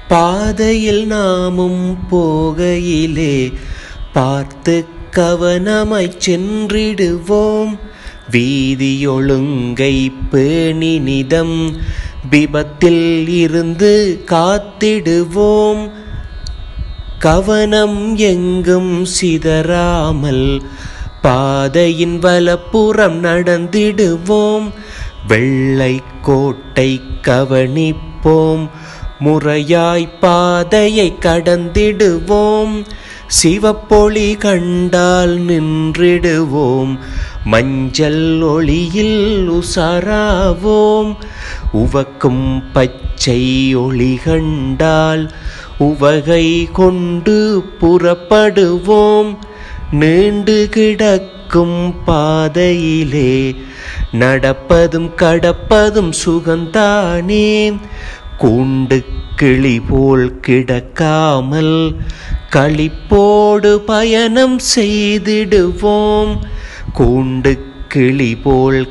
பாதையில் நாமும் போகையிலே பார்த்து கவனமாய் சென்றிடுவோம் வீதியொழுங்கை பேணினிதம் விபத்தில் இருந்து காத்திடுவோம் கவனம் எங்கும் சிதறாமல் பாதையின் வலப்புறம் நடந்திடுவோம் வெள்ளை கோட்டை கவனிப்போம் முறையாய் பாதையை கடந்திடுவோம் சிவப்பொளி கண்டால் நின்றிடுவோம் மஞ்சள் ஒளியில் உசாராவோம் உவக்கும் பச்சை ஒளி கண்டால் உவகை கொண்டு புறப்படுவோம் நீண்டு கிடக்கும் பாதையிலே நடப்பதும் கடப்பதும் சுகந்தானே கூண்டு கிளி போல் கிடக்காமல் களிப்போடு பயணம் செய்திடுவோம் கூண்டு கிளி போல்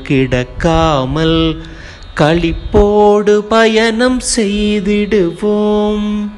கிடக்காமல் களிப்போடு பயணம் செய்திடுவோம்